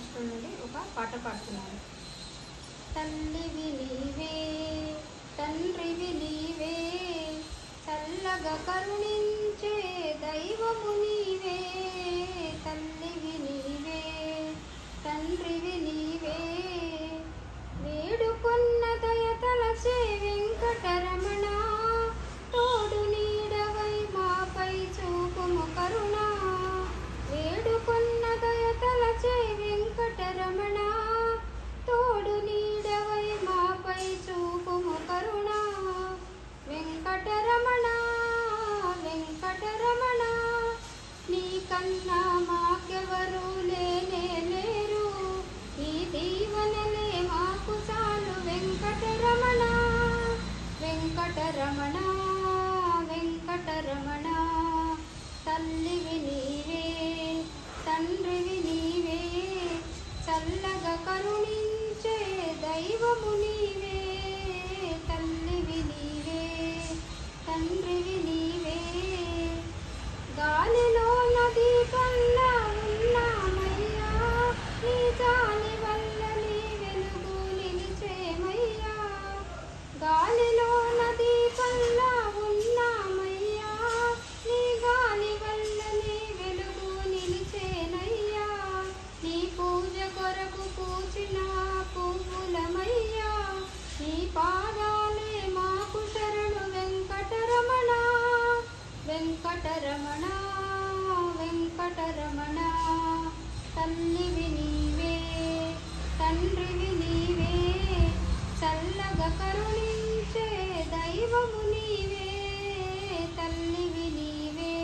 పుస్తకం నుండి ఒక పాట పాడుతున్నాను తల్లివి నీవే తండ్రివి నీవే చల్లగా కరుణించే దైవము నీవే తల్లివి నీవే తండ్రివి నీవే వేడుకొన్న దయ తలచే వెంకటరమణ తోడు నీడవై మాపై చూపుము కరుణ వేడుకొన్న దయ తలచే వెంకటరమణ తోడు నీడవై మాపై చూపుము కరుణ వెంకటరమణ వెంకటరమణ నీకన్నా మాకెవరు లేనే లేరు ఈ దీవనలే మాకు చాలు వెంకటరమణ వెంకటరమణ వెంకటరమణ తల్లివి నీవే తండ్రివి నీవే చల్లగా కరుణించే దైవము నీవే తల్లివి నీవే తండ్రివి నీవే గాలిలో నది కన్నా ఉన్నామయ్యా నీ జాలి వల్ల నీ వెలుగు నిలిచేమయ్యా గాలిలో నది కన్నా ఉన్నామయ్యా నీ గాలి వల్ల నీ వెలుగు నిలిచేనయ్యా నీ పూజ కొరకు పూచిన పువ్వులమయ్యా నీ పాదాలే మాకు శరణు వెంకటరమణ వెంకటరమణ వెంకటరమణ తల్లివి నీవే తండ్రివి నీవే చల్లగా కరుణించే దైవము నీవే తల్లివి నీవే